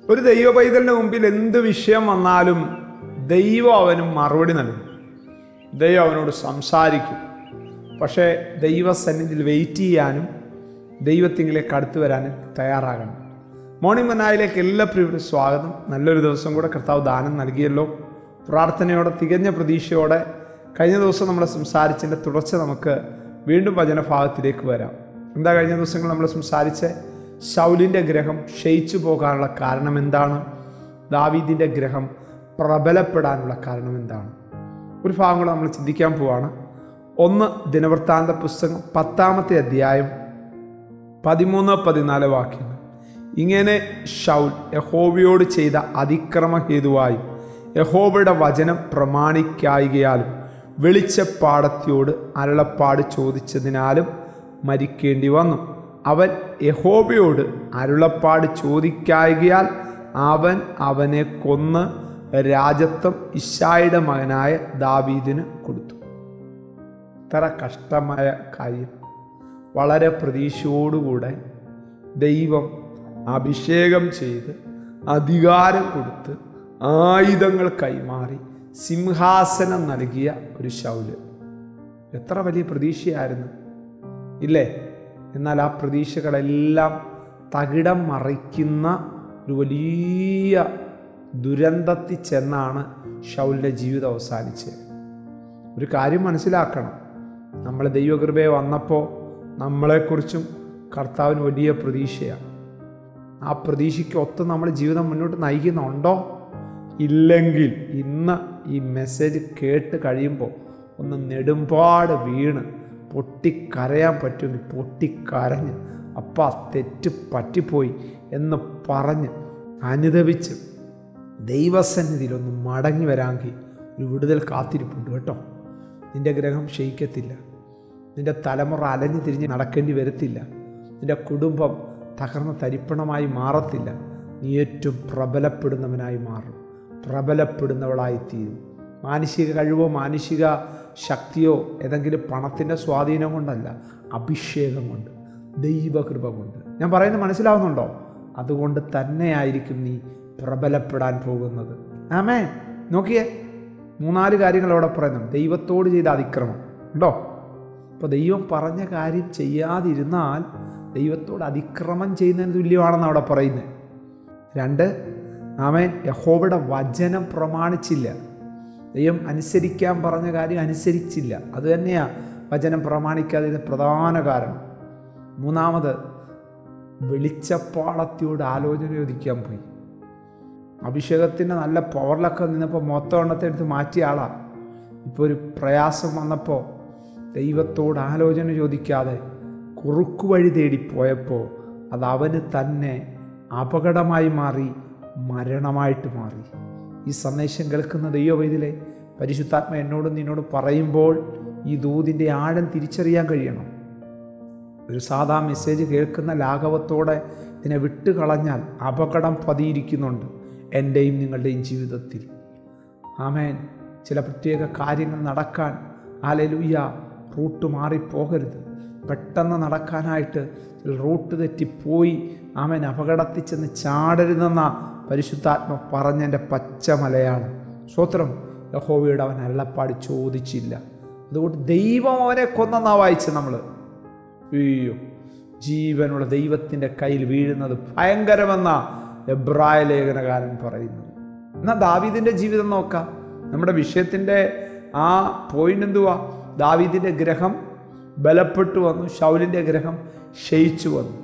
ഒരു ദൈവ പൈതലിൻ്റെ മുമ്പിൽ എന്ത് വിഷയം വന്നാലും ദൈവം അവന് മറുപടി നൽകും ദൈവം അവനോട് സംസാരിക്കും പക്ഷേ ദൈവസന്നിധിയിൽ വെയിറ്റ് ചെയ്യാനും ദൈവത്തിങ്കിലേക്ക് അടുത്ത് വരാനും തയ്യാറാകണം മോർണിംഗ് മനായിലേക്ക് എല്ലാ പ്രിയരും സ്വാഗതം നല്ലൊരു ദിവസം കൂടെ കർത്താവ് ദാനം നൽകിയല്ലോ പ്രാർത്ഥനയോടെ തികഞ്ഞ പ്രതീക്ഷയോടെ കഴിഞ്ഞ ദിവസം നമ്മൾ സംസാരിച്ചതിൻ്റെ തുടർച്ച നമുക്ക് വീണ്ടും വചനഭാഗത്തിലേക്ക് വരാം എന്താ കഴിഞ്ഞ ദിവസങ്ങൾ നമ്മൾ സംസാരിച്ച ശൗലിൻ്റെ ഗ്രഹം ക്ഷയിച്ചു പോകാനുള്ള കാരണം എന്താണ് ദാവീദിൻ്റെ ഗ്രഹം പ്രബലപ്പെടാനുള്ള കാരണം എന്താണ് ഒരു ഭാഗം കൂടെ നമ്മൾ ചിന്തിക്കാൻ പോവാണ് ഒന്ന് ദിനവൃത്താന്ത പുസ്തകം പത്താമത്തെ അധ്യായം പതിമൂന്ന് പതിനാല് വാക്യങ്ങൾ ഇങ്ങനെ ഷൗൽ യഹോവയോട് ചെയ്ത അതിക്രമ ഹേതുവായും യഹോവയുടെ വചനം പ്രമാണിക്കായികയാലും വെളിച്ചപ്പാടത്തിയോട് അരുളപ്പാട് ചോദിച്ചതിനാലും മരിക്കേണ്ടി വന്നു അവൻ യഹോബയോട് അരുളപ്പാട് ചോദിക്കായികയാൽ അവൻ അവനെ കൊന്ന് രാജത്വം ഇഷായുടെ മകനായ ദാവീദിന് കൊടുത്തു ഇത്ര കഷ്ടമായ കാര്യം വളരെ പ്രതീക്ഷയോടുകൂടെ ദൈവം അഭിഷേകം ചെയ്ത് അധികാരം കൊടുത്ത് ആയുധങ്ങൾ കൈമാറി സിംഹാസനം നൽകിയ ഒരു ശൗല് എത്ര വലിയ പ്രതീക്ഷയായിരുന്നു ഇല്ലേ എന്നാൽ ആ പ്രതീക്ഷകളെല്ലാം തകിടം മറിക്കുന്ന ഒരു വലിയ ദുരന്തത്തിൽ ചെന്നാണ് ഷൗലിൻ്റെ ജീവിതം അവസാനിച്ചത് ഒരു കാര്യം മനസ്സിലാക്കണം നമ്മൾ ദൈവകൃപയെ വന്നപ്പോൾ നമ്മളെക്കുറിച്ചും കർത്താവിന് വലിയ പ്രതീക്ഷയാണ് ആ പ്രതീക്ഷയ്ക്ക് ഒത്ത് നമ്മൾ ജീവിതം മുന്നോട്ട് നയിക്കുന്നുണ്ടോ ഇല്ലെങ്കിൽ ഇന്ന് ഈ മെസ്സേജ് കേട്ട് കഴിയുമ്പോൾ ഒന്ന് നെടുമ്പാട് വീണ് പൊട്ടിക്കരയാൻ പറ്റുമെങ്കിൽ പൊട്ടിക്കരഞ്ഞ് അപ്പ തെറ്റ് പറ്റിപ്പോയി എന്ന് പറഞ്ഞ് അനുദപിച്ച് ദൈവസന്നിധിയിലൊന്ന് മടങ്ങി വരാമെങ്കിൽ ഒരു വിടുതൽ കാത്തിരിപ്പുണ്ട് കേട്ടോ നിന്റെ ഗ്രഹം ക്ഷയിക്കത്തില്ല നിന്റെ തലമുറ അലഞ്ഞു തിരിഞ്ഞ് നടക്കേണ്ടി വരത്തില്ല നിന്റെ കുടുംബം തകർന്ന തരിപ്പണമായി മാറത്തില്ല നീ ഏറ്റവും പ്രബലപ്പെടുന്നവനായി മാറും പ്രബലപ്പെടുന്നവളായി തീരും മാനസിക കഴിവോ മാനസിക ശക്തിയോ ഏതെങ്കിലും പണത്തിൻ്റെ സ്വാധീനം കൊണ്ടല്ല അഭിഷേകം കൊണ്ട് ദൈവകൃപ കൊണ്ട് ഞാൻ പറയുന്നത് മനസ്സിലാവുന്നുണ്ടോ അതുകൊണ്ട് തന്നെയായിരിക്കും നീ പ്രബലപ്പെടാൻ പോകുന്നത് ആമേ നോക്കിയേ മൂന്നാല് കാര്യങ്ങൾ അവിടെ പറയുന്നു ദൈവത്തോട് ചെയ്ത അതിക്രമം ഉണ്ടോ അപ്പോൾ ദൈവം പറഞ്ഞ കാര്യം ചെയ്യാതിരുന്നാൽ ദൈവത്തോട് അതിക്രമം ചെയ്യുന്നതിന് തുല്യമാണെന്ന് അവിടെ പറയുന്നത് രണ്ട് ആമേൻ യഹോവയുടെ വചനം പ്രമാണിച്ചില്ല ദൈവം അനുസരിക്കാൻ പറഞ്ഞ കാര്യം അനുസരിച്ചില്ല അത് തന്നെയാണ് വചനം പ്രമാണിക്കാതെ പ്രധാന കാരണം മൂന്നാമത് വെളിച്ചപ്പാടത്തിയോട് ആലോചന ചോദിക്കാൻ പോയി അഭിഷേകത്തിൻ്റെ നല്ല പവറിലൊക്കെ നിന്നപ്പോൾ മൊത്തം എണ്ണത്തെ എടുത്ത് മാറ്റിയ ആളാണ് ഇപ്പോൾ ഒരു പ്രയാസം വന്നപ്പോൾ ദൈവത്തോട് ആലോചന ചോദിക്കാതെ കുറുക്കു വഴി തേടി പോയപ്പോൾ അത് അവന് തന്നെ അപകടമായി മാറി മരണമായിട്ട് മാറി ഈ സന്ദേശം കേൾക്കുന്ന ദൈവവൈദിലെ പരിശുദ്ധാത്മ എന്നോടും നിന്നോട് പറയുമ്പോൾ ഈ ദൂതിൻ്റെ ആഴം തിരിച്ചറിയാൻ കഴിയണം ഒരു സാധാ മെസ്സേജ് കേൾക്കുന്ന ലാഘവത്തോടെ ഇതിനെ വിട്ടുകളഞ്ഞാൽ അപകടം പതിയിരിക്കുന്നുണ്ട് എൻ്റെയും നിങ്ങളുടെയും ജീവിതത്തിൽ ആമേൻ ചില പ്രത്യേക കാര്യങ്ങൾ നടക്കാൻ ആലലുയ്യ റൂട്ട് മാറിപ്പോകരുത് പെട്ടെന്ന് നടക്കാനായിട്ട് റൂട്ട് തെറ്റിപ്പോയി ആമേൻ അപകടത്തിൽ ചെന്ന് ചാടരുതെന്ന പരിശുദ്ധാത്മ പറഞ്ഞതിൻ്റെ പച്ച മലയാണ് സ്വത്രം യഹോവയുടെ അവൻ അള്ളപ്പാട് ചോദിച്ചില്ല അതുകൊണ്ട് ദൈവം അവനെ കൊന്നെന്നാ വായിച്ച് നമ്മൾ അയ്യോ ജീവനുള്ള ദൈവത്തിൻ്റെ കയ്യിൽ വീഴുന്നത് ഭയങ്കരമെന്ന എബ്രായ ലേഖനകാരൻ പറയുന്നത് എന്നാൽ ദാവീദിൻ്റെ ജീവിതം നോക്കാം നമ്മുടെ വിഷയത്തിൻ്റെ ആ പോയിന്റ് എന്തുവാ ദാവീദിൻ്റെ ഗ്രഹം ബലപ്പെട്ടു വന്നു ഷൗലിൻ്റെ ഗ്രഹം ക്ഷയിച്ചു വന്നു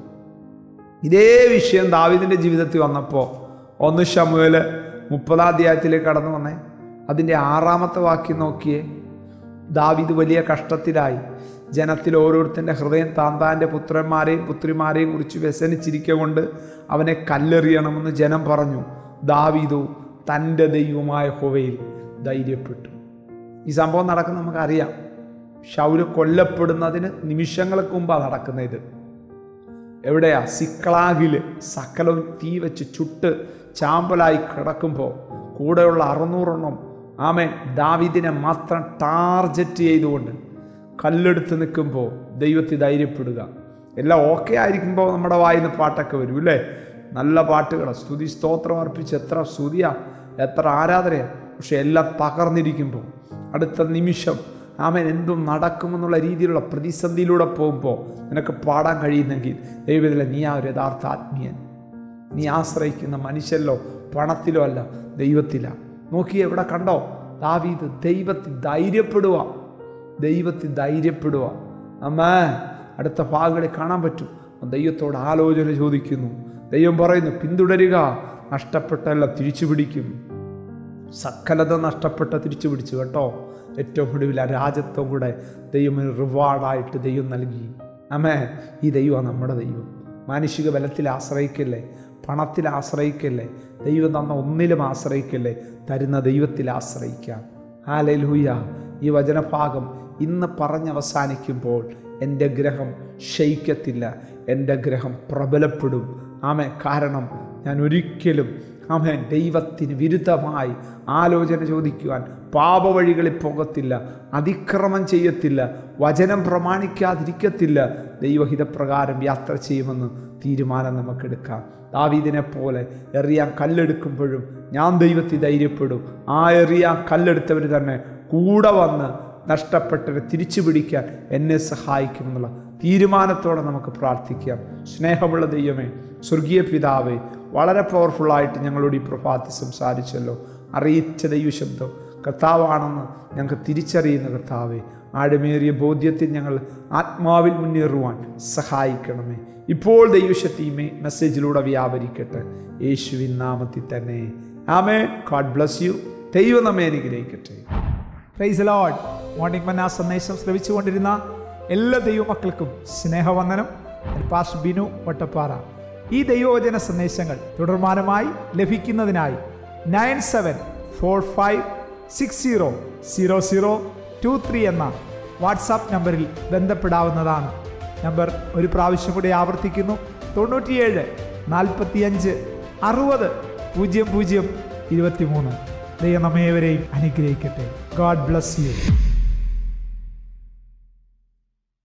ഇതേ വിഷയം ദാവീദിൻ്റെ ജീവിതത്തിൽ വന്നപ്പോൾ ഒന്ന് ഷമുവേല് മുപ്പതാം അധ്യായത്തിലേക്ക് കടന്നു വന്നേ അതിൻ്റെ ആറാമത്തെ വാക്യം നോക്കിയേ ദാവീദ് വലിയ കഷ്ടത്തിലായി ജനത്തിൽ ഓരോരുത്തൻ്റെ ഹൃദയം താന്താൻ്റെ പുത്രന്മാരെയും പുത്രിമാരെയും കുറിച്ച് വ്യസനിച്ചിരിക്ക കൊണ്ട് അവനെ കല്ലെറിയണമെന്ന് ജനം പറഞ്ഞു ദാവീദു തൻ്റെ ദൈവമായ ഹോവയിൽ ധൈര്യപ്പെട്ടു ഈ സംഭവം നടക്കുന്ന നമുക്കറിയാം ഷൗല് കൊല്ലപ്പെടുന്നതിന് നിമിഷങ്ങൾക്ക് മുമ്പാണ് നടക്കുന്നത് ഇത് എവിടെയാ സിക്ലാഗില് സകലവും തീ വെച്ച് ചുട്ട് ചാമ്പലായി കിടക്കുമ്പോൾ കൂടെയുള്ള അറുന്നൂറെണ്ണം ആമേൻ ദാവിദിനെ മാത്രം ടാർജറ്റ് ചെയ്തുകൊണ്ട് കല്ലെടുത്ത് നിൽക്കുമ്പോൾ ദൈവത്തിൽ ധൈര്യപ്പെടുക എല്ലാം ഓക്കെ ആയിരിക്കുമ്പോൾ നമ്മുടെ വായിന്ന് പാട്ടൊക്കെ വരും അല്ലേ നല്ല പാട്ടുകൾ സ്തുതി സ്തോത്രം അർപ്പിച്ച് എത്ര സ്തുതിയാ എത്ര ആരാധനയാ പക്ഷെ എല്ലാം തകർന്നിരിക്കുമ്പോൾ അടുത്ത നിമിഷം ആമൻ എന്തും നടക്കുമെന്നുള്ള രീതിയിലുള്ള പ്രതിസന്ധിയിലൂടെ പോകുമ്പോൾ നിനക്ക് പാടാൻ കഴിയുന്നെങ്കിൽ ദൈവത്തിലെ നീ ആ ഒരു യഥാർത്ഥ ആത്മീയൻ നീ ആശ്രയിക്കുന്ന മനുഷ്യരിലോ പണത്തിലോ അല്ല ദൈവത്തിലാണ് നോക്കി എവിടെ കണ്ടോ ദാവീദ് ദൈവത്തിൽ ധൈര്യപ്പെടുക ദൈവത്തിൽ ധൈര്യപ്പെടുക അമ്മേ അടുത്ത ഭാഗങ്ങളിൽ കാണാൻ പറ്റും ദൈവത്തോട് ആലോചന ചോദിക്കുന്നു ദൈവം പറയുന്നു പിന്തുടരുക നഷ്ടപ്പെട്ടെല്ലാം തിരിച്ചു പിടിക്കും സകലത നഷ്ടപ്പെട്ട തിരിച്ചു പിടിച്ചു കേട്ടോ ഏറ്റവും ഒടുവിൽ ആ രാജ്യത്വം കൂടെ ദൈവം റിവാർഡായിട്ട് ദൈവം നൽകി അമ്മേ ഈ ദൈവമാണ് നമ്മുടെ ദൈവം മാനുഷിക ബലത്തിൽ ആശ്രയിക്കല്ലേ പണത്തിൽ ആശ്രയിക്കല്ലേ ദൈവം തന്ന ഒന്നിലും ആശ്രയിക്കല്ലേ തരുന്ന ദൈവത്തിൽ ആശ്രയിക്കാം ഹാലലൂയ ഈ വചനഭാഗം ഇന്ന് പറഞ്ഞവസാനിക്കുമ്പോൾ എൻ്റെ ഗ്രഹം ക്ഷയിക്കത്തില്ല എൻ്റെ ഗ്രഹം പ്രബലപ്പെടും ആമേ കാരണം ഞാൻ ഒരിക്കലും ആമേ ദൈവത്തിന് വിരുദ്ധമായി ആലോചന ചോദിക്കുവാൻ പാപവഴികളിൽ പോകത്തില്ല അതിക്രമം ചെയ്യത്തില്ല വചനം പ്രമാണിക്കാതിരിക്കത്തില്ല ദൈവഹിതപ്രകാരം യാത്ര ചെയ്യുമെന്ന് തീരുമാനം നമുക്കെടുക്കാം ദാവീദിനെ പോലെ എറിയാൻ കല്ലെടുക്കുമ്പോഴും ഞാൻ ദൈവത്തിൽ ധൈര്യപ്പെടും ആ എറിയാൻ കല്ലെടുത്തവർ തന്നെ കൂടെ വന്ന് നഷ്ടപ്പെട്ടവരെ തിരിച്ചു പിടിക്കാൻ എന്നെ സഹായിക്കുമെന്നുള്ള തീരുമാനത്തോടെ നമുക്ക് പ്രാർത്ഥിക്കാം സ്നേഹമുള്ള ദൈവമേ സ്വർഗീയ പിതാവേ വളരെ പവർഫുള്ളായിട്ട് ഞങ്ങളോട് ഈ പ്രഭാതി സംസാരിച്ചല്ലോ അറിയിച്ച ദൈവശബ്ദം കർത്താവാണെന്ന് ഞങ്ങൾക്ക് തിരിച്ചറിയുന്ന കർത്താവെ ആഴമേറിയ ബോധ്യത്തിൽ ഞങ്ങൾ ആത്മാവിൽ മുന്നേറുവാൻ സഹായിക്കണമേ ഇപ്പോൾ ദൈവശക്തി ഈ മെസ്സേജിലൂടെ വ്യാപരിക്കട്ടെ യേശുവിൻ നാമത്തിൽ തന്നെ ആമേ ഗോഡ് ബ്ലസ് യു ദൈവം നമ്മെ അനുഗ്രഹിക്കട്ടെ പ്രൈസ് ലോഡ് മോർണിംഗ് മന്ന സന്ദേശം ശ്രവിച്ചുകൊണ്ടിരുന്ന എല്ലാ ദൈവമക്കൾക്കും സ്നേഹവന്ദനം ഞാൻ പാസ്റ്റർ ബിനു വട്ടപ്പാറ ഈ ദൈവവചന സന്ദേശങ്ങൾ തുടർമാനമായി ലഭിക്കുന്നതിനായി nine seven four five six zero zero zero two three എന്ന വാട്സാപ്പ് നമ്പറിൽ ബന്ധപ്പെടാവുന്നതാണ് നമ്പർ ഒരു പ്രാവശ്യം കൂടി ആവർത്തിക്കുന്നു തൊണ്ണൂറ്റിയേഴ് നാൽപ്പത്തിയഞ്ച് അറുപത് പൂജ്യം പൂജ്യം ഇരുപത്തിമൂന്ന് ദൈവം നമ്മേവരെയും അനുഗ്രഹിക്കട്ടെ ഗോഡ് ബ്ലസ് യു